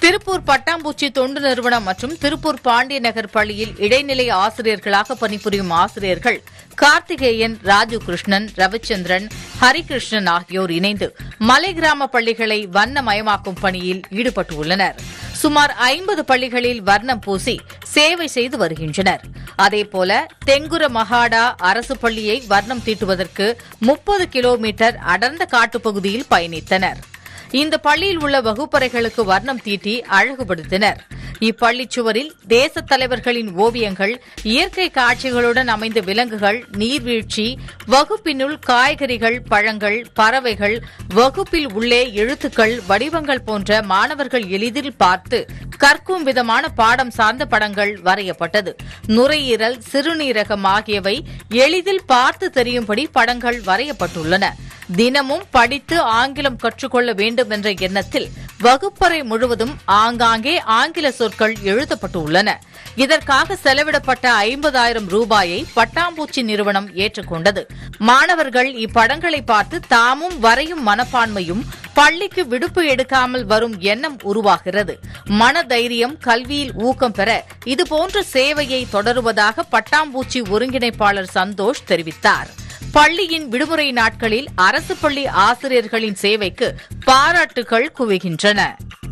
திருப்பூர் பட்டாம்பூச்சி தொண்டு நிறுவனம் மற்றும் திருப்பூர் பாண்டிய நகர் பள்ளியில் இடைநிலை ஆசிரியர்களாக பணிபுரியும் ஆசிரியர்கள் கார்த்திகேயன் ராஜு கிருஷ்ணன் ரவிச்சந்திரன் ஹரிகிருஷ்ணன் ஆகியோர் இணைந்து மலை கிராம பள்ளிகளை வண்ணமயமாக்கும் பணியில் ஈடுபட்டுள்ளனர் சுமார் ஐம்பது பள்ளிகளில் வர்ணம் பூசி சேவை செய்து வருகின்றனர் அதேபோல தெங்குர மகாடா அரசு பள்ளியை வர்ணம் தீட்டுவதற்கு முப்பது கிலோமீட்டர் அடர்ந்த காட்டுப்பகுதியில் பயணித்தனர் இந்த பள்ளியில் உள்ள வகுப்பறைகளுக்கு வர்ணம் தீட்டி அழகுபடுத்தினர் இப்பள்ளி சுவரில் தேசத் தலைவர்களின் ஓவியங்கள் இயற்கை காட்சிகளுடன் அமைந்த விலங்குகள் நீர்வீழ்ச்சி வகுப்பினுள் காய்கறிகள் பழங்கள் பறவைகள் வகுப்பில் உள்ளே எழுத்துக்கள் வடிவங்கள் போன்ற மாணவர்கள் எளிதில் பார்த்து கற்கும் விதமான பாடம் சார்ந்த படங்கள் வரையப்பட்டது நுரையீரல் சிறுநீரகம் ஆகியவை எளிதில் பார்த்து தெரியும்படி படங்கள் வரையப்பட்டுள்ளன தினமும் படித்து ஆங்கிலம் கற்றுக்கொள்ள வேண்டும் என்ற எண்ணத்தில் வகுப்பறை முழுவதும் ஆங்காங்கே ஆங்கில சொற்கள் எழுதப்பட்டுள்ளன இதற்காக செலவிடப்பட்ட ஐம்பதாயிரம் ரூபாயை பட்டாம்பூச்சி நிறுவனம் ஏற்றுக்கொண்டது மாணவர்கள் இப்படங்களை பார்த்து தாமும் வரையும் மனப்பான்மையும் பள்ளிக்கு விடுப்பு எடுக்காமல் வரும் எண்ணம் உருவாகிறது மன தைரியம் கல்வியில் ஊக்கம் பெற இதுபோன்ற சேவையை தொடருவதாக பட்டாம்பூச்சி ஒருங்கிணைப்பாளர் சந்தோஷ் தெரிவித்தார் பள்ளியின் விடுமுறை நாட்களில் அரசு பள்ளி ஆசிரியர்களின் சேவைக்கு பாராட்டுகள் குவிகின்றன